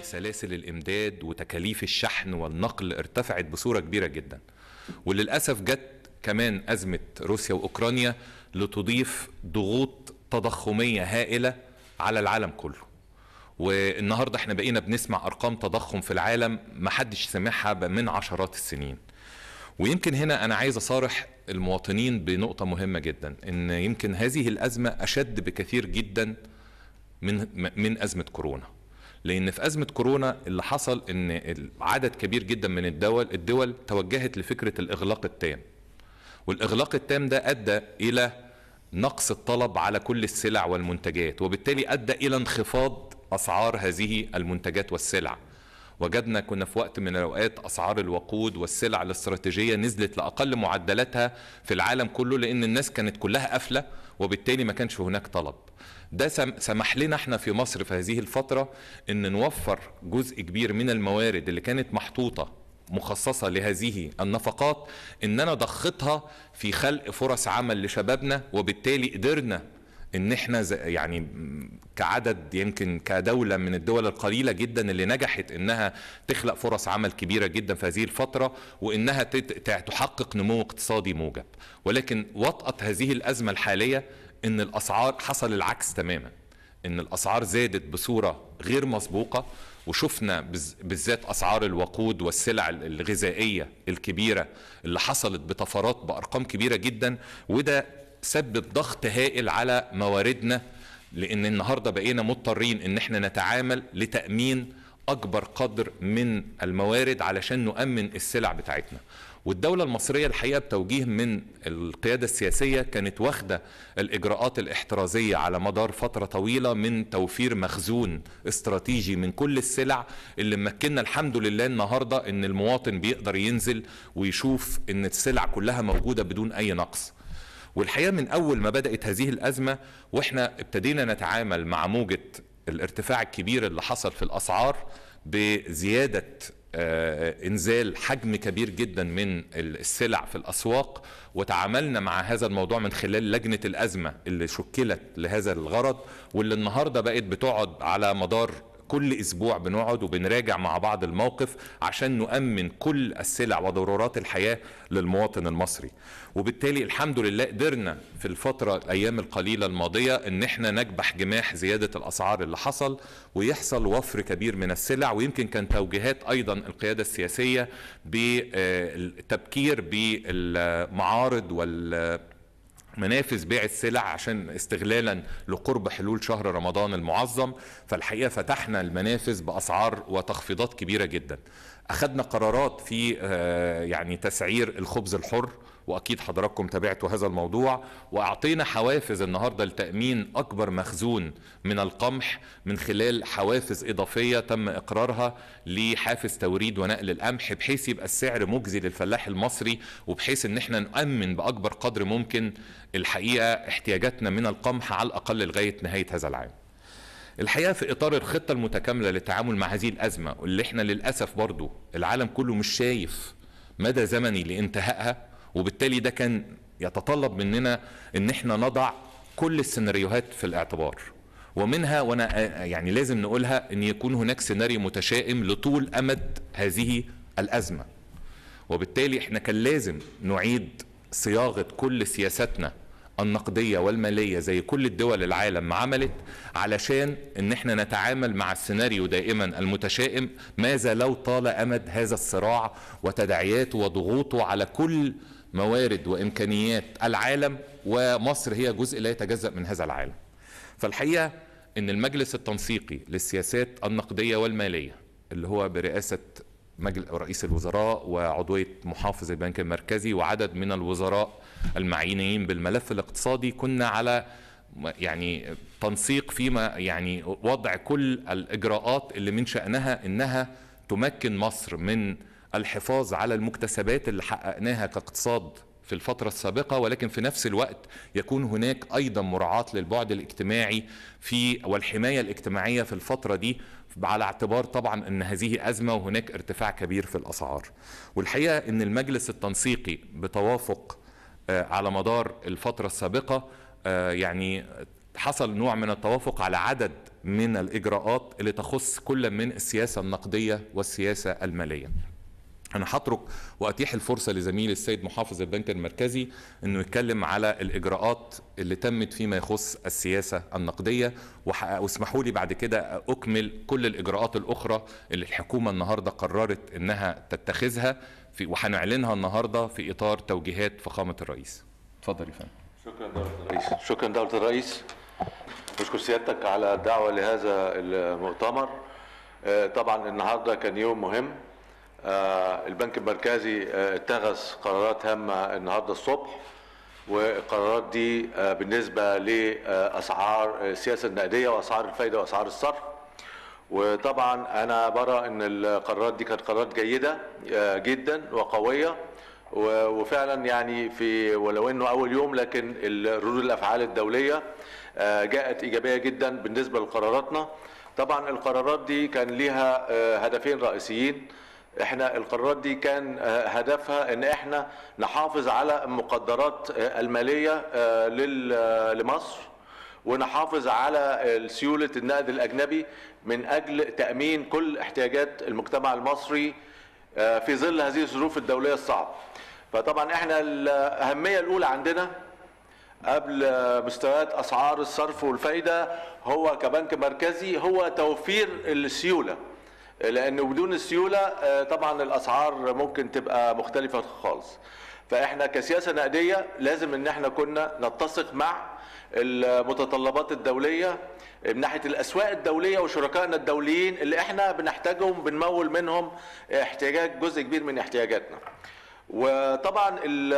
سلاسل الامداد وتكاليف الشحن والنقل ارتفعت بصوره كبيره جدا وللاسف جت كمان ازمه روسيا واوكرانيا لتضيف ضغوط تضخميه هائله على العالم كله والنهارده احنا بقينا بنسمع ارقام تضخم في العالم ما حدش سمعها من عشرات السنين ويمكن هنا انا عايز اصارح المواطنين بنقطه مهمه جدا ان يمكن هذه الازمه اشد بكثير جدا من من ازمه كورونا لان في ازمه كورونا اللي حصل ان عدد كبير جدا من الدول الدول توجهت لفكره الاغلاق التام والاغلاق التام ده ادى الى نقص الطلب على كل السلع والمنتجات وبالتالي ادى الى انخفاض اسعار هذه المنتجات والسلع وجدنا كنا في وقت من الاوقات اسعار الوقود والسلع الاستراتيجيه نزلت لاقل معدلاتها في العالم كله لان الناس كانت كلها قافله وبالتالي ما كانش هناك طلب ده سمح لنا احنا في مصر في هذه الفتره ان نوفر جزء كبير من الموارد اللي كانت محطوطه مخصصة لهذه النفقات إننا ضختها في خلق فرص عمل لشبابنا وبالتالي قدرنا ان احنا يعني كعدد يمكن كدولة من الدول القليلة جدا اللي نجحت انها تخلق فرص عمل كبيرة جدا في هذه الفترة وانها تحقق نمو اقتصادي موجب ولكن وطأت هذه الازمة الحالية ان الاسعار حصل العكس تماما ان الاسعار زادت بصورة غير مسبوقة وشفنا بالذات اسعار الوقود والسلع الغذائيه الكبيره اللي حصلت بطفرات بارقام كبيره جدا وده سبب ضغط هائل على مواردنا لان النهارده بقينا مضطرين ان احنا نتعامل لتامين اكبر قدر من الموارد علشان نؤمن السلع بتاعتنا والدولة المصرية الحقيقة بتوجيه من القيادة السياسية كانت واخدة الإجراءات الاحترازية على مدار فترة طويلة من توفير مخزون استراتيجي من كل السلع اللي مكننا الحمد لله النهاردة إن المواطن بيقدر ينزل ويشوف إن السلع كلها موجودة بدون أي نقص والحقيقة من أول ما بدأت هذه الأزمة وإحنا ابتدينا نتعامل مع موجة الارتفاع الكبير اللي حصل في الأسعار بزيادة انزال حجم كبير جدا من السلع في الاسواق وتعاملنا مع هذا الموضوع من خلال لجنه الازمه اللي شكلت لهذا الغرض واللي النهارده بقت بتقعد على مدار كل اسبوع بنقعد وبنراجع مع بعض الموقف عشان نؤمن كل السلع وضرورات الحياه للمواطن المصري وبالتالي الحمد لله قدرنا في الفتره الايام القليله الماضيه ان احنا نكبح جماح زياده الاسعار اللي حصل ويحصل وفر كبير من السلع ويمكن كان توجيهات ايضا القياده السياسيه بالتبكير بالمعارض وال منافذ بيع السلع عشان استغلالا لقرب حلول شهر رمضان المعظم فالحقيقه فتحنا المنافذ باسعار وتخفيضات كبيره جدا اخذنا قرارات في يعني تسعير الخبز الحر واكيد حضراتكم تابعتوا هذا الموضوع واعطينا حوافز النهارده لتامين اكبر مخزون من القمح من خلال حوافز اضافيه تم اقرارها لحافز توريد ونقل القمح بحيث يبقى السعر مجزي للفلاح المصري وبحيث ان احنا نامن باكبر قدر ممكن الحقيقه احتياجاتنا من القمح على الاقل لغايه نهايه هذا العام. الحقيقه في اطار الخطه المتكامله للتعامل مع هذه الازمه واللي احنا للاسف برضو العالم كله مش شايف مدى زمني لانتهائها وبالتالي ده كان يتطلب مننا ان احنا نضع كل السيناريوهات في الاعتبار ومنها وانا يعني لازم نقولها ان يكون هناك سيناريو متشائم لطول امد هذه الازمه وبالتالي احنا كان لازم نعيد صياغه كل سياساتنا النقدية والمالية زي كل الدول العالم ما عملت علشان ان احنا نتعامل مع السيناريو دائما المتشائم ماذا لو طال امد هذا الصراع وتداعياته وضغوطه على كل موارد وامكانيات العالم ومصر هي جزء لا يتجزا من هذا العالم. فالحقيقه ان المجلس التنسيقي للسياسات النقديه والماليه اللي هو برئاسه مجلس رئيس الوزراء وعضويه محافظ البنك المركزي وعدد من الوزراء المعنيين بالملف الاقتصادي كنا على يعني تنسيق فيما يعني وضع كل الاجراءات اللي من شانها انها تمكن مصر من الحفاظ على المكتسبات اللي حققناها كاقتصاد في الفترة السابقة ولكن في نفس الوقت يكون هناك أيضا مراعاة للبعد الاجتماعي في والحماية الاجتماعية في الفترة دي على اعتبار طبعا أن هذه أزمة وهناك ارتفاع كبير في الأسعار والحقيقة أن المجلس التنسيقي بتوافق على مدار الفترة السابقة يعني حصل نوع من التوافق على عدد من الاجراءات اللي تخص كل من السياسه النقديه والسياسه الماليه انا هترك واتيح الفرصه لزميلي السيد محافظ البنك المركزي انه يتكلم على الاجراءات اللي تمت فيما يخص السياسه النقديه واسمحوا لي بعد كده اكمل كل الاجراءات الاخرى اللي الحكومه النهارده قررت انها تتخذها في وهنعلنها النهارده في اطار توجيهات فخامه الرئيس. اتفضل يا فندم. شكرا دولة الرئيس شكرا دولة الرئيس نشكر سيادتك على الدعوة لهذا المؤتمر آه، طبعا النهارده كان يوم مهم آه، البنك المركزي آه، اتخذ قرارات هامة النهارده الصبح والقرارات دي آه، بالنسبة لأسعار السياسة النقدية وأسعار الفايدة وأسعار الصرف وطبعا أنا برى أن القرارات دي كانت قرارات جيدة آه، جدا وقوية و- وفعلا يعني في ولو انه اول يوم لكن ال- ردود الافعال الدوليه آه، جاءت ايجابيه جدا بالنسبه لقراراتنا طبعا القرارات دي كان ليها آه، هدفين رئيسيين احنا القرارات دي كان آه، هدفها ان احنا نحافظ على المقدرات آه، الماليه آه، لل- آه، لمصر ونحافظ على سيوله النقد الاجنبي من اجل تامين كل احتياجات المجتمع المصري آه، في ظل هذه الظروف الدوليه الصعبه. فطبعا احنا الاهميه الاولى عندنا قبل مستويات اسعار الصرف والفايده هو كبنك مركزي هو توفير السيوله لان بدون السيوله آه، طبعا الاسعار ممكن تبقى مختلفه خالص فاحنا كسياسه نقديه لازم ان احنا كنا نتسق مع المتطلبات الدوليه من ناحيه الاسواق الدوليه وشركائنا الدوليين اللي احنا بنحتاجهم بنمول منهم احتياجات جزء كبير من احتياجاتنا وطبعا ال-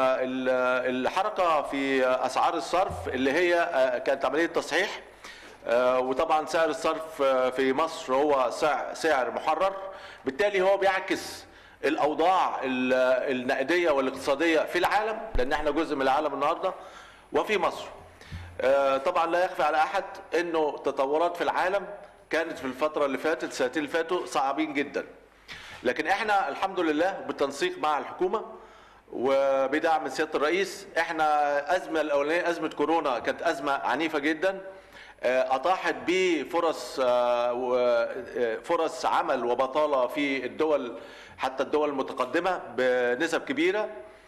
ال- الحركه في اسعار الصرف اللي هي آه، كانت عمليه تصحيح آه، وطبعا سعر الصرف آه، في مصر هو سعر سعر محرر بالتالي هو بيعكس الاوضاع ال- النقديه والاقتصاديه في العالم لان احنا جزء من العالم النهارده وفي مصر آه، طبعا لا يخفى على احد انه تطورات في العالم كانت في الفتره اللي فاتت السنتين اللي فاتوا صعبين جدا لكن احنا الحمد لله بالتنسيق مع الحكومه وبدعم من سياده الرئيس احنا ازمه الاولانيه ازمه كورونا كانت ازمه عنيفه جدا آه، اطاحت بفرص آه، و- آه، فرص عمل وبطاله في الدول حتى الدول المتقدمه بنسب كبيره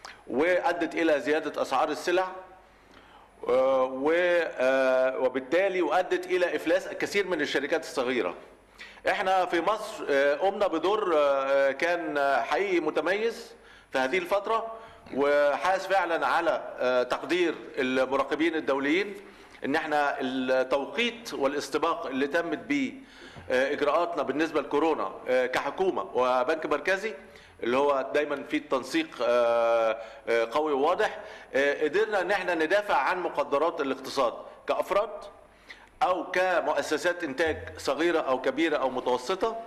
وادت الى زياده اسعار السلع آه، و- آه، وبالتالي وادت الى افلاس الكثير من الشركات الصغيره. احنا في مصر آه، قمنا بدور آه، كان آه، حقيقي متميز في هذه الفتره وحاس فعلا على آه، تقدير المراقبين الدوليين ان احنا التوقيت والاستباق اللي تمت به آه، اجراءاتنا بالنسبه لكورونا آه، كحكومه وبنك مركزي اللي هو دايما في التنسيق آه، آه، قوي وواضح آه، قدرنا ان احنا ندافع عن مقدرات الاقتصاد كافراد او كمؤسسات انتاج صغيره او كبيره او متوسطه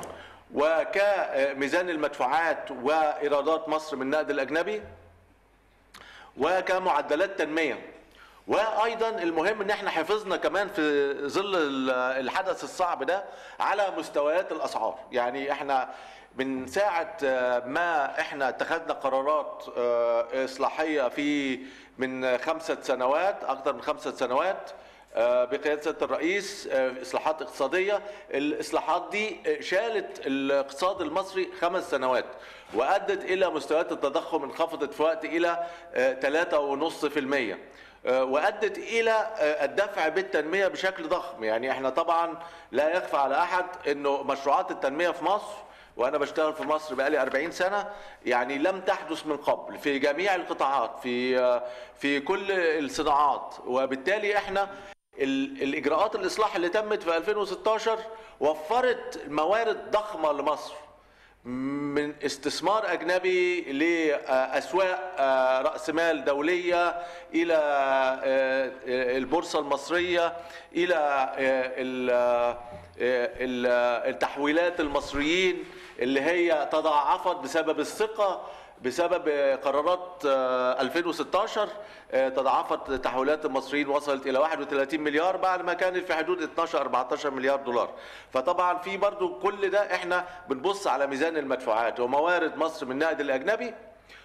وكميزان المدفوعات وايرادات مصر من النقد الاجنبي وكمعدلات تنميه وايضا المهم ان احنا حفظنا كمان في ظل ال- الحدث الصعب ده على مستويات الاسعار يعني احنا من ساعة آه، ما احنا اتخذنا قرارات آه، اصلاحية في من خمسة سنوات اكثر من خمسة سنوات آه، بقيادة سيادة الرئيس آه، إصلاحات اقتصادية الإصلاحات دي آه، شالت الاقتصاد المصري خمس سنوات وأدت إلى مستويات التضخم انخفضت في وقت إلى ثلاثة ونص في المية آه، وأدت إلى آه، الدفع بالتنمية بشكل ضخم يعني إحنا طبعا لا يخفى على أحد أنه مشروعات التنمية في مصر وانا بشتغل في مصر بقالي 40 سنه يعني لم تحدث من قبل في جميع القطاعات في في كل الصناعات وبالتالي احنا ال- الاجراءات الاصلاح اللي تمت في 2016 وفرت موارد ضخمه لمصر من استثمار اجنبي لاسواق آه، راس مال دوليه الى آه، البورصه المصريه الى آه، ال- آه، ال- التحويلات المصريين اللي هي تضاعفت بسبب الثقه بسبب قرارات آه، 2016 آه، تضاعفت تحويلات المصريين وصلت الى 31 مليار بعد ما كانت في حدود 12 14 مليار دولار فطبعا في برضو كل ده احنا بنبص على ميزان المدفوعات وموارد مصر من النقد الاجنبي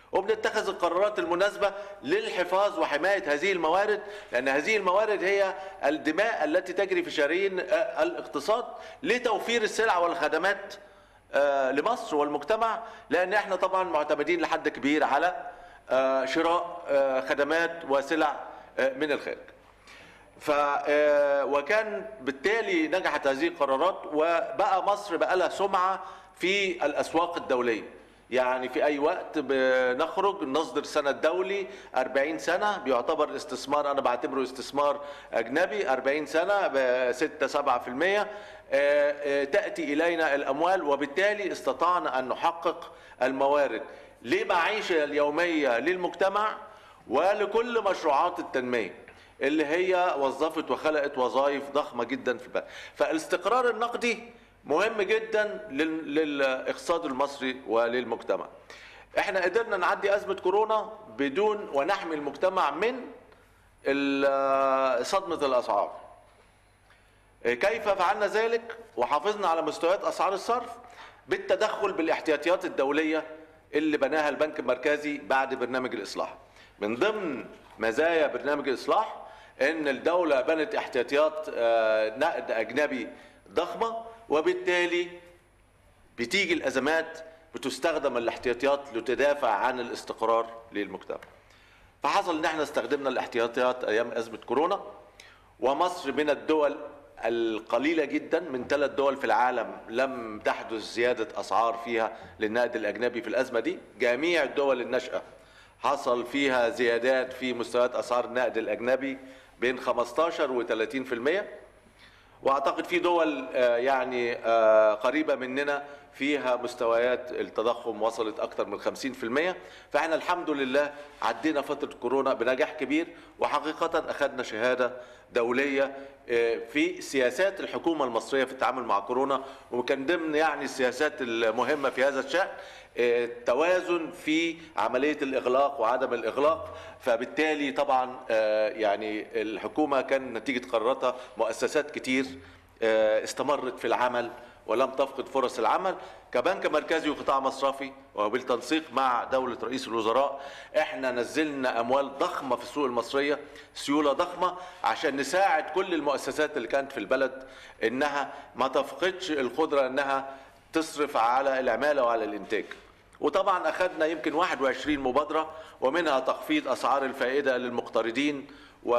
وبنتخذ القرارات المناسبة للحفاظ وحماية هذه الموارد لأن هذه الموارد هي الدماء التي تجري في شرايين آه، الاقتصاد لتوفير السلع والخدمات آه، لمصر والمجتمع لأن احنا طبعا معتمدين لحد كبير على آه، شراء آه، خدمات وسلع آه، من الخارج ف آه، وكان بالتالي نجحت هذه القرارات وبقى مصر بقى لها سمعه في الاسواق الدوليه يعني في اي وقت بنخرج نصدر سند دولي 40 سنه بيعتبر استثمار انا بعتبره استثمار اجنبي 40 سنه ب 6 7% آه، آه، تاتي الينا الاموال وبالتالي استطعنا ان نحقق الموارد لمعيشه اليوميه للمجتمع ولكل مشروعات التنميه اللي هي وظفت وخلقت وظائف ضخمه جدا في البلد فالاستقرار النقدي مهم جدا لل- للاقتصاد المصري وللمجتمع احنا قدرنا نعدي ازمه كورونا بدون ونحمي المجتمع من ال- صدمه الاسعار كيف فعلنا ذلك وحافظنا على مستويات اسعار الصرف بالتدخل بالاحتياطيات الدوليه اللي بناها البنك المركزي بعد برنامج الاصلاح من ضمن مزايا برنامج الاصلاح ان الدوله بنت احتياطيات آه، نقد اجنبي ضخمه وبالتالي بتيجي الازمات بتستخدم الاحتياطيات لتدافع عن الاستقرار للمجتمع فحصل ان احنا استخدمنا الاحتياطيات ايام ازمه كورونا ومصر من الدول القليله جدا من ثلاث دول في العالم لم تحدث زياده اسعار فيها للنقد الاجنبي في الازمه دي جميع الدول الناشئه حصل فيها زيادات في مستويات اسعار النقد الاجنبي بين 15 و 30% واعتقد في دول آه، يعني آه، قريبه مننا فيها مستويات التضخم وصلت اكثر من 50% فاحنا الحمد لله عدينا فتره كورونا بنجاح كبير وحقيقه اخذنا شهاده دوليه آه، في سياسات الحكومه المصريه في التعامل مع كورونا وكان ضمن يعني السياسات المهمه في هذا الشان آه، التوازن في عمليه الاغلاق وعدم الاغلاق فبالتالي طبعا آه، يعني الحكومه كان نتيجه قراراتها مؤسسات كتير آه، استمرت في العمل ولم تفقد فرص العمل كبنك مركزي وقطاع مصرفي وبالتنسيق مع دولة رئيس الوزراء احنا نزلنا اموال ضخمة في السوق المصرية سيولة ضخمة عشان نساعد كل المؤسسات اللي كانت في البلد انها ما تفقدش القدرة انها تصرف على العمالة وعلى الانتاج وطبعا اخذنا يمكن 21 مبادره ومنها تخفيض اسعار الفائده للمقترضين و...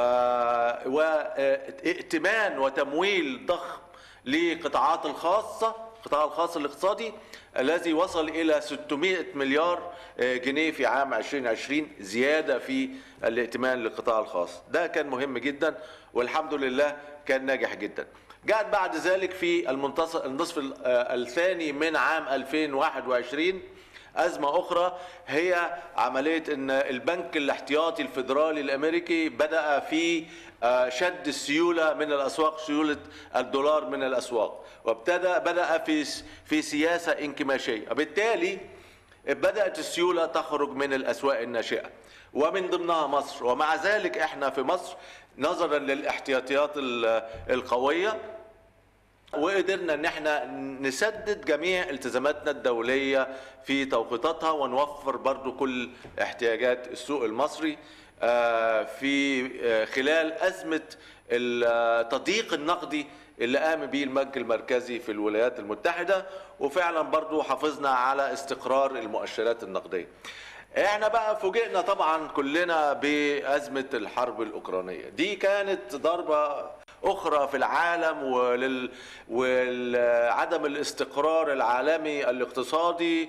وائتمان وتمويل ضخم لقطاعات الخاصه القطاع الخاص الاقتصادي الذي وصل الى 600 مليار جنيه في عام 2020 زياده في الائتمان للقطاع الخاص ده كان مهم جدا والحمد لله كان ناجح جدا جاءت بعد ذلك في المنتصف النصف ال- آه، الثاني من عام 2021 أزمة أخرى هي عملية أن البنك الاحتياطي الفيدرالي الأمريكي بدأ في آه، شد السيولة من الأسواق سيولة الدولار من الأسواق وابتدأ بدأ في في سياسة انكماشية وبالتالي بدأت السيولة تخرج من الأسواق الناشئة ومن ضمنها مصر ومع ذلك احنا في مصر نظرا للاحتياطيات ال- القوية وقدرنا ان احنا نسدد جميع التزاماتنا الدوليه في توقيتاتها ونوفر برضو كل احتياجات السوق المصري آه، في آه، خلال ازمه التضييق النقدي اللي قام به البنك المركزي في الولايات المتحده وفعلا برضو حافظنا على استقرار المؤشرات النقديه احنا بقى فوجئنا طبعا كلنا بازمه الحرب الاوكرانيه دي كانت ضربه اخرى في العالم ولل... وعدم الاستقرار العالمي الاقتصادي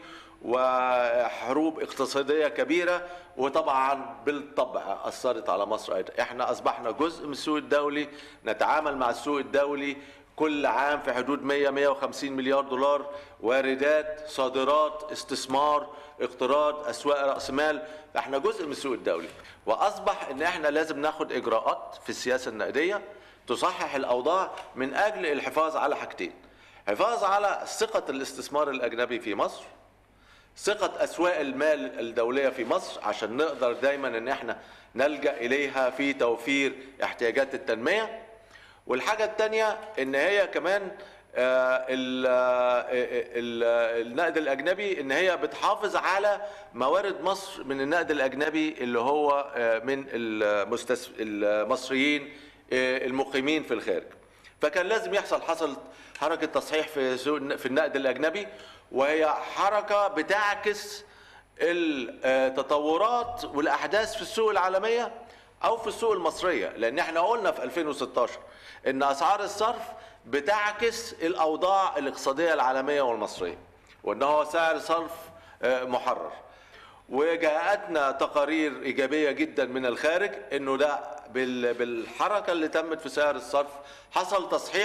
وحروب اقتصاديه كبيره وطبعا بالطبع اثرت على مصر ايضا احنا اصبحنا جزء من السوق الدولي نتعامل مع السوق الدولي كل عام في حدود 100 150 مليار دولار واردات صادرات استثمار اقتراض اسواق راس مال احنا جزء من السوق الدولي واصبح ان احنا لازم ناخد اجراءات في السياسه النقديه تصحح الاوضاع من اجل الحفاظ على حاجتين حفاظ على ثقه الاستثمار الاجنبي في مصر ثقة أسواق المال الدولية في مصر عشان نقدر دايما إن احنا نلجأ إليها في توفير احتياجات التنمية والحاجة التانية إن هي كمان آه، ال- آه، ال- النقد الاجنبي ان هي بتحافظ على موارد مصر من النقد الاجنبي اللي هو آه، من المستس... المصريين آه، المقيمين في الخارج فكان لازم يحصل حصل حركه تصحيح في سوق في النقد الاجنبي وهي حركه بتعكس التطورات والاحداث في السوق العالميه او في السوق المصريه لان احنا قلنا في 2016 ان اسعار الصرف بتعكس الاوضاع الاقتصاديه العالميه والمصريه وان هو سعر صرف آه، محرر وجاءتنا تقارير ايجابيه جدا من الخارج انه ده بال- بالحركه اللي تمت في سعر الصرف حصل تصحيح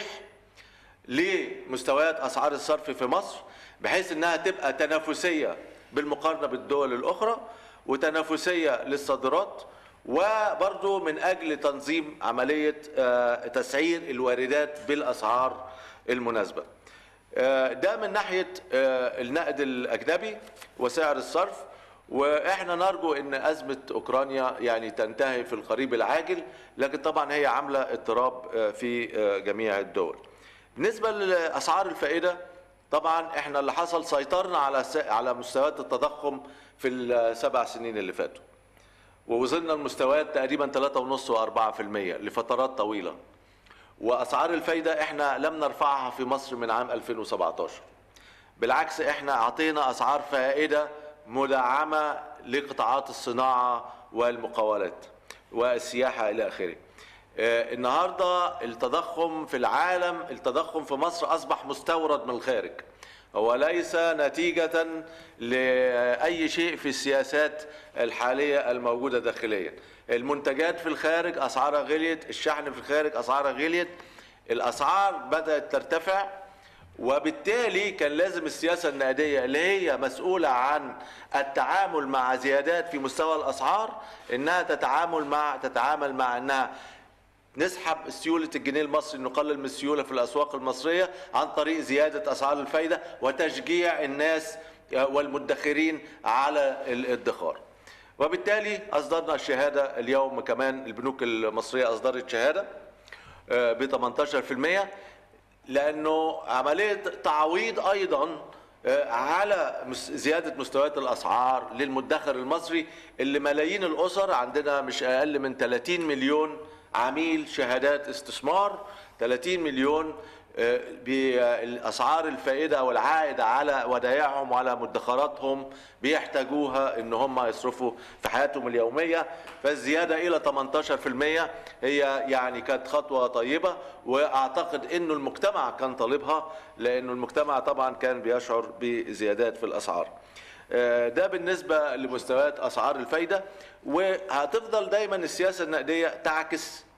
لمستويات اسعار الصرف في مصر بحيث انها تبقى تنافسيه بالمقارنه بالدول الاخرى وتنافسيه للصادرات وبرضو من اجل تنظيم عمليه آه، تسعير الواردات بالاسعار المناسبه. آه، ده من ناحيه آه، النقد الاجنبي وسعر الصرف واحنا نرجو ان ازمه اوكرانيا يعني تنتهي في القريب العاجل لكن طبعا هي عامله اضطراب آه، في آه، جميع الدول. بالنسبه لاسعار الفائده طبعا احنا اللي حصل سيطرنا على س- على مستويات التضخم في السبع سنين اللي فاتوا. ووصلنا لمستويات تقريبا 3.5 و4% لفترات طويله. واسعار الفايده احنا لم نرفعها في مصر من عام 2017. بالعكس احنا اعطينا اسعار فائده مدعمه لقطاعات الصناعه والمقاولات والسياحه الى اخره. آه، النهارده التضخم في العالم التضخم في مصر اصبح مستورد من الخارج. هو ليس نتيجة لأي شيء في السياسات الحالية الموجودة داخليا المنتجات في الخارج أسعارها غليت الشحن في الخارج أسعارها غليت الأسعار بدأت ترتفع وبالتالي كان لازم السياسة النقدية اللي هي مسؤولة عن التعامل مع زيادات في مستوى الأسعار إنها تتعامل مع تتعامل مع إنها نسحب سيولة الجنيه المصري نقلل من السيولة في الأسواق المصرية عن طريق زيادة أسعار الفايدة وتشجيع الناس والمدخرين على الادخار وبالتالي أصدرنا الشهادة اليوم كمان البنوك المصرية أصدرت شهادة ب 18% لأنه عملية تعويض أيضا على مس- زيادة مستويات الأسعار للمدخر المصري اللي ملايين الأسر عندنا مش أقل من 30 مليون عميل شهادات استثمار 30 مليون آه، بالاسعار الفائده والعائد على ودائعهم وعلى مدخراتهم بيحتاجوها ان هم يصرفوا في حياتهم اليوميه فالزياده الى 18% هي يعني كانت خطوه طيبه واعتقد انه المجتمع كان طالبها لانه المجتمع طبعا كان بيشعر بزيادات في الاسعار. آه، ده بالنسبه لمستويات اسعار الفايده وهتفضل دايما السياسه النقديه تعكس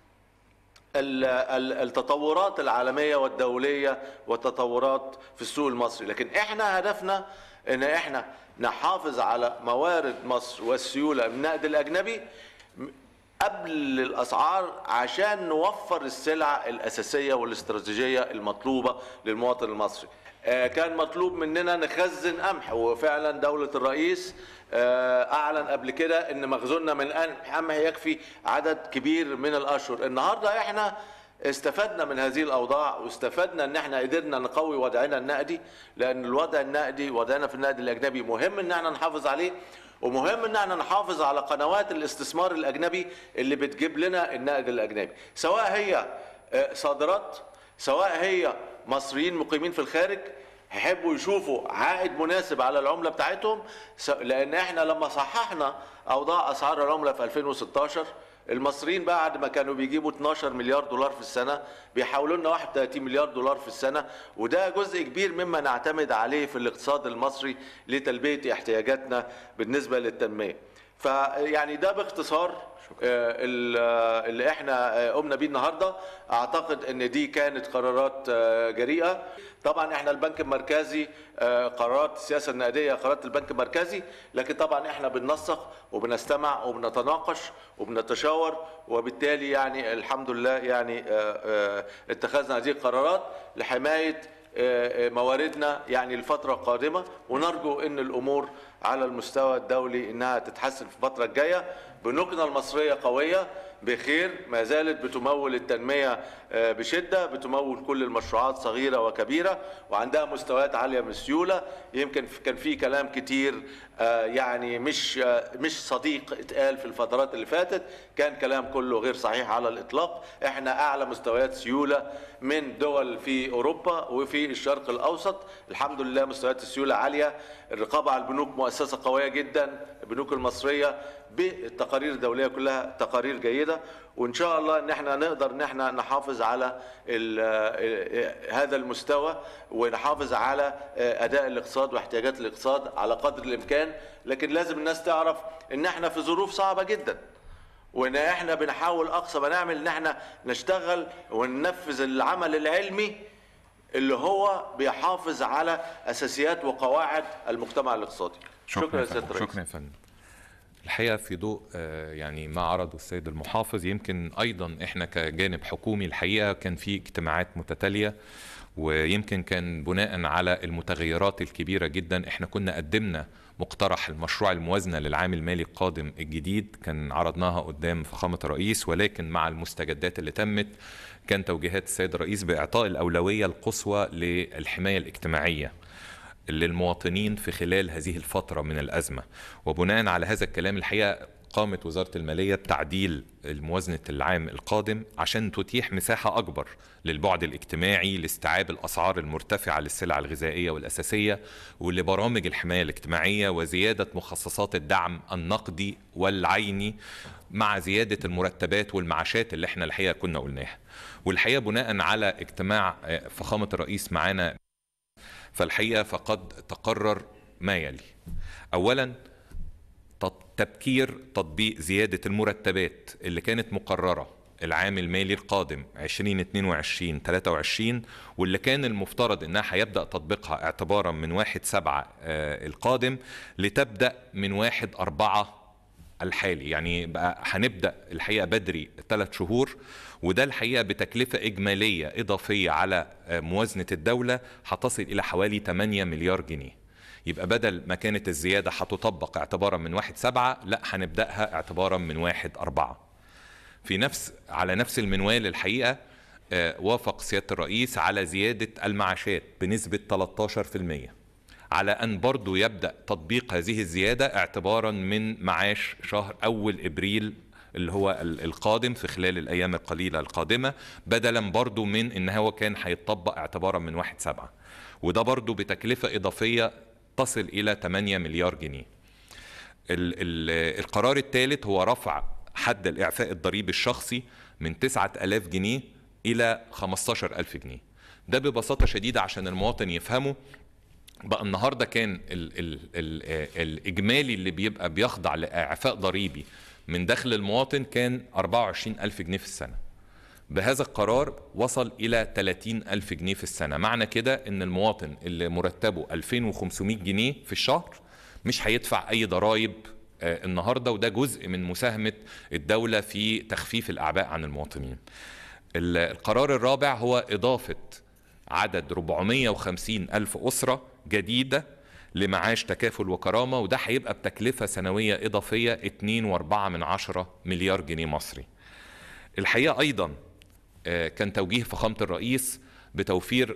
ال- ال- التطورات العالميه والدوليه والتطورات في السوق المصري لكن احنا هدفنا ان احنا نحافظ على موارد مصر والسيوله من النقد الاجنبي قبل الاسعار عشان نوفر السلع الاساسيه والاستراتيجيه المطلوبه للمواطن المصري آه، كان مطلوب مننا نخزن قمح وفعلا دوله الرئيس آه، اعلن قبل كده ان مخزوننا من قمح قمح يكفي عدد كبير من الاشهر النهارده احنا استفدنا من هذه الاوضاع واستفدنا ان احنا قدرنا نقوي وضعنا النقدي لان الوضع النقدي وضعنا في النقد الاجنبي مهم ان احنا نحافظ عليه ومهم ان احنا نحافظ على قنوات الاستثمار الاجنبي اللي بتجيب لنا النقد الاجنبي سواء هي آه، صادرات سواء هي مصريين مقيمين في الخارج هيحبوا يشوفوا عائد مناسب على العمله بتاعتهم س- لان احنا لما صححنا اوضاع اسعار العمله في 2016 المصريين بعد ما كانوا بيجيبوا 12 مليار دولار في السنه بيحولوا لنا 31 مليار دولار في السنه وده جزء كبير مما نعتمد عليه في الاقتصاد المصري لتلبيه احتياجاتنا بالنسبه للتنميه. فيعني ده باختصار آه، ال- آه، اللي احنا آه، قمنا بيه النهارده اعتقد ان دي كانت قرارات آه، جريئه طبعا احنا البنك المركزي آه، قرارات السياسه النقديه قرارات البنك المركزي لكن طبعا احنا بننسق وبنستمع وبنتناقش وبنتشاور وبالتالي يعني الحمد لله يعني آه، آه، اتخذنا هذه القرارات لحمايه آه، آه، مواردنا يعني الفترة القادمة ونرجو ان الامور على المستوى الدولي انها تتحسن في الفترة الجاية بنوكنا المصرية قوية بخير ما زالت بتمول التنمية آه، بشدة بتمول كل المشروعات صغيرة وكبيرة وعندها مستويات عالية من السيولة يمكن في- كان في كلام كتير آه، يعني مش آه، مش صديق اتقال في الفترات اللي فاتت كان كلام كله غير صحيح على الإطلاق احنا أعلى مستويات سيولة من دول في أوروبا وفي الشرق الأوسط الحمد لله مستويات السيولة عالية الرقابة على البنوك مؤسسة قوية جدا البنوك المصرية بالتقارير الدولية كلها تقارير جيدة وإن شاء الله إن احنا نقدر إن احنا نحافظ على ال- هذا المستوى ونحافظ على أداء الاقتصاد واحتياجات الاقتصاد على قدر الإمكان لكن لازم الناس تعرف إن احنا في ظروف صعبة جدا وان احنا بنحاول اقصى ما نعمل ان احنا نشتغل وننفذ العمل العلمي اللي هو بيحافظ على اساسيات وقواعد المجتمع الاقتصادي شكرا يا يا سياده فندم. الرئيس شكرا يا فندم الحقيقه في ضوء آه، يعني ما عرضه السيد المحافظ يمكن ايضا احنا كجانب حكومي الحقيقه كان في اجتماعات متتاليه ويمكن كان بناء على المتغيرات الكبيره جدا احنا كنا قدمنا مقترح المشروع الموازنه للعام المالي القادم الجديد كان عرضناها قدام فخامه الرئيس ولكن مع المستجدات اللي تمت كان توجيهات السيد الرئيس باعطاء الاولويه القصوى للحمايه الاجتماعيه للمواطنين في خلال هذه الفترة من الأزمة وبناء على هذا الكلام الحقيقة قامت وزارة المالية بتعديل الموازنة العام القادم عشان تتيح مساحة أكبر للبعد الاجتماعي لاستيعاب الأسعار المرتفعة للسلع الغذائية والأساسية ولبرامج الحماية الاجتماعية وزيادة مخصصات الدعم النقدي والعيني مع زيادة المرتبات والمعاشات اللي احنا الحقيقة كنا قلناها والحقيقة بناء على اجتماع آه، فخامة الرئيس معانا فالحقيقه فقد تقرر ما يلي اولا تط- تبكير تطبيق زياده المرتبات اللي كانت مقرره العام المالي القادم 2022 23 واللي كان المفترض انها هيبدا تطبيقها اعتبارا من 1 7 القادم لتبدا من 1 4 الحالي يعني بقى هنبدا الحقيقه بدري ثلاث شهور وده الحقيقه بتكلفه اجماليه اضافيه على آه، موازنه الدوله هتصل الى حوالي 8 مليار جنيه يبقى بدل ما كانت الزياده هتطبق اعتبارا من 1 7 لا هنبداها اعتبارا من 1 4 في نفس على نفس المنوال الحقيقه آه، وافق سياده الرئيس على زياده المعاشات بنسبه 13% على ان برضو يبدا تطبيق هذه الزياده اعتبارا من معاش شهر اول ابريل اللي هو ال- القادم في خلال الايام القليله القادمه بدلا برضو من ان هو كان هيطبق اعتبارا من 1 7 وده برضو بتكلفه اضافيه تصل الى 8 مليار جنيه ال- ال- القرار الثالث هو رفع حد الإعفاء الضريبي الشخصي من 9000 جنيه إلى 15000 جنيه ده ببساطة شديدة عشان المواطن يفهمه بقى النهارده كان ال ال ال الإجمالي اللي بيبقى بيخضع لإعفاء ضريبي من دخل المواطن كان 24000 جنيه في السنة بهذا القرار وصل إلى 30 ألف جنيه في السنة معنى كده أن المواطن اللي مرتبه 2500 جنيه في الشهر مش هيدفع أي ضرائب آه، النهاردة وده جزء من مساهمة الدولة في تخفيف الأعباء عن المواطنين ال- القرار الرابع هو إضافة عدد 450 ألف أسرة جديدة لمعاش تكافل وكرامة وده هيبقى بتكلفة سنوية إضافية 2.4 من عشرة مليار جنيه مصري الحقيقة أيضا آه، كان توجيه فخامة الرئيس بتوفير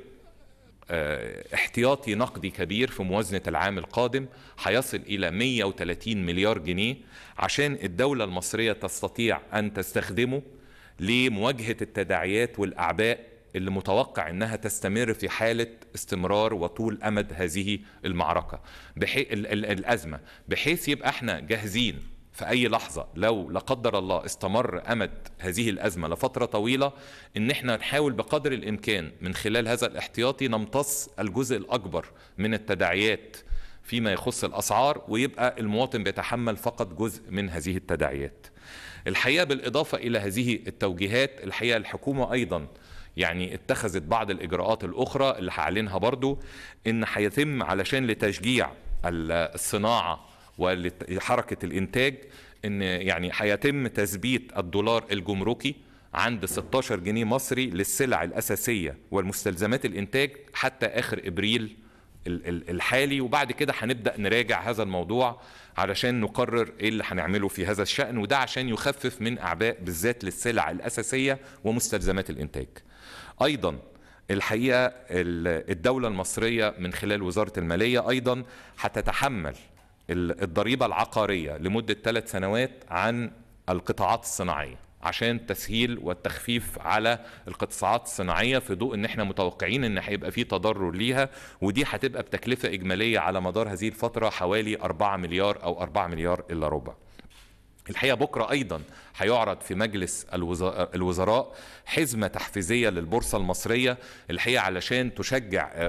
آه، احتياطي نقدي كبير في موازنة العام القادم هيصل إلى 130 مليار جنيه عشان الدولة المصرية تستطيع أن تستخدمه لمواجهة التداعيات والأعباء اللي متوقع أنها تستمر في حالة استمرار وطول أمد هذه المعركة بحي... ال... ال... الأزمة بحيث يبقى احنا جاهزين في أي لحظة لو لا قدر الله استمر أمد هذه الأزمة لفترة طويلة إن احنا نحاول بقدر الإمكان من خلال هذا الاحتياطي نمتص الجزء الأكبر من التداعيات فيما يخص الأسعار ويبقى المواطن بيتحمل فقط جزء من هذه التداعيات الحقيقة بالإضافة إلى هذه التوجيهات الحقيقة الحكومة أيضا يعني اتخذت بعض الإجراءات الأخرى اللي هعلنها برضو إن هيتم علشان لتشجيع الصناعة وحركة الإنتاج إن يعني هيتم تثبيت الدولار الجمركي عند 16 جنيه مصري للسلع الأساسية والمستلزمات الإنتاج حتى آخر إبريل ال- ال- الحالي وبعد كده هنبدا نراجع هذا الموضوع علشان نقرر ايه اللي هنعمله في هذا الشان وده عشان يخفف من اعباء بالذات للسلع الاساسيه ومستلزمات الانتاج. ايضا الحقيقه ال- الدوله المصريه من خلال وزاره الماليه ايضا هتتحمل ال- الضريبه العقاريه لمده ثلاث سنوات عن القطاعات الصناعيه عشان التسهيل والتخفيف على القطاعات الصناعيه في ضوء ان احنا متوقعين ان هيبقى في تضرر ليها ودي هتبقى بتكلفه اجماليه على مدار هذه الفتره حوالي 4 مليار او 4 مليار الا ربع. الحقيقه بكره ايضا هيعرض في مجلس الوزا- الوزراء حزمه تحفيزيه للبورصه المصريه الحقيقه علشان تشجع آه،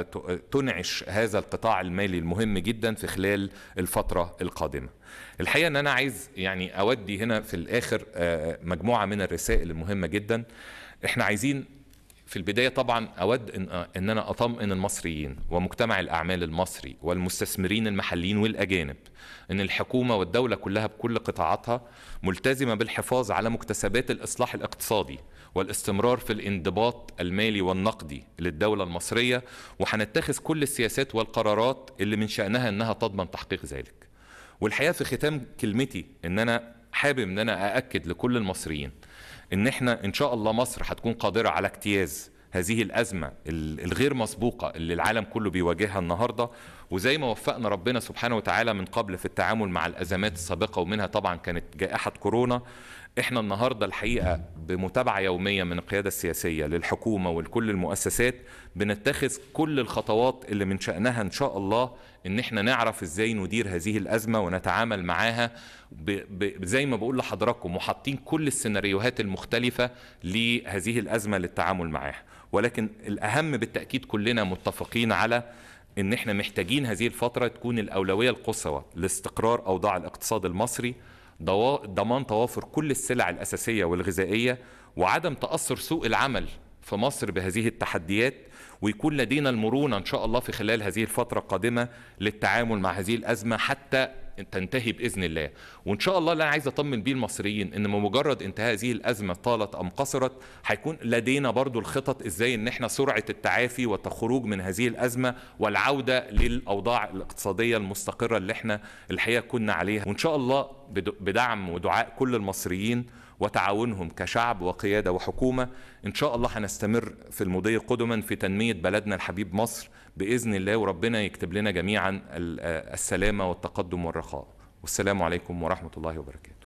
وتنعش هذا القطاع المالي المهم جدا في خلال الفتره القادمه. الحقيقه ان انا عايز يعني اودي هنا في الاخر آه، مجموعه من الرسائل المهمه جدا احنا عايزين في البداية طبعا أود إن, إن أنا أطمئن المصريين ومجتمع الأعمال المصري والمستثمرين المحليين والأجانب إن الحكومة والدولة كلها بكل قطاعاتها ملتزمة بالحفاظ على مكتسبات الإصلاح الاقتصادي والاستمرار في الانضباط المالي والنقدي للدولة المصرية وهنتخذ كل السياسات والقرارات اللي من شأنها إنها تضمن تحقيق ذلك والحقيقه في ختام كلمتي ان انا حابب ان انا ااكد لكل المصريين ان احنا ان شاء الله مصر هتكون قادره على اجتياز هذه الازمه ال- الغير مسبوقه اللي العالم كله بيواجهها النهارده وزي ما وفقنا ربنا سبحانه وتعالى من قبل في التعامل مع الازمات السابقه ومنها طبعا كانت جائحه كورونا احنا النهارده الحقيقه بمتابعه يوميه من القياده السياسيه للحكومه ولكل المؤسسات بنتخذ كل الخطوات اللي من شانها ان شاء الله ان احنا نعرف ازاي ندير هذه الازمه ونتعامل معاها ب... ب... زي ما بقول لحضراتكم وحاطين كل السيناريوهات المختلفه لهذه الازمه للتعامل معاها ولكن الاهم بالتاكيد كلنا متفقين على ان احنا محتاجين هذه الفتره تكون الاولويه القصوى لاستقرار اوضاع الاقتصاد المصري ضوا- ضمان توافر كل السلع الاساسيه والغذائيه وعدم تاثر سوق العمل في مصر بهذه التحديات ويكون لدينا المرونه ان شاء الله في خلال هذه الفتره القادمه للتعامل مع هذه الازمه حتى تنتهي باذن الله وان شاء الله اللي انا عايز اطمن بيه المصريين ان بمجرد انتهاء هذه الازمه طالت ام قصرت هيكون لدينا برضو الخطط ازاي ان احنا سرعه التعافي والخروج من هذه الازمه والعوده للاوضاع الاقتصاديه المستقره اللي احنا الحقيقه كنا عليها وان شاء الله بد- بدعم ودعاء كل المصريين وتعاونهم كشعب وقياده وحكومه ان شاء الله هنستمر في المضي قدما في تنميه بلدنا الحبيب مصر باذن الله وربنا يكتب لنا جميعا ال- السلامه والتقدم والرخاء والسلام عليكم ورحمه الله وبركاته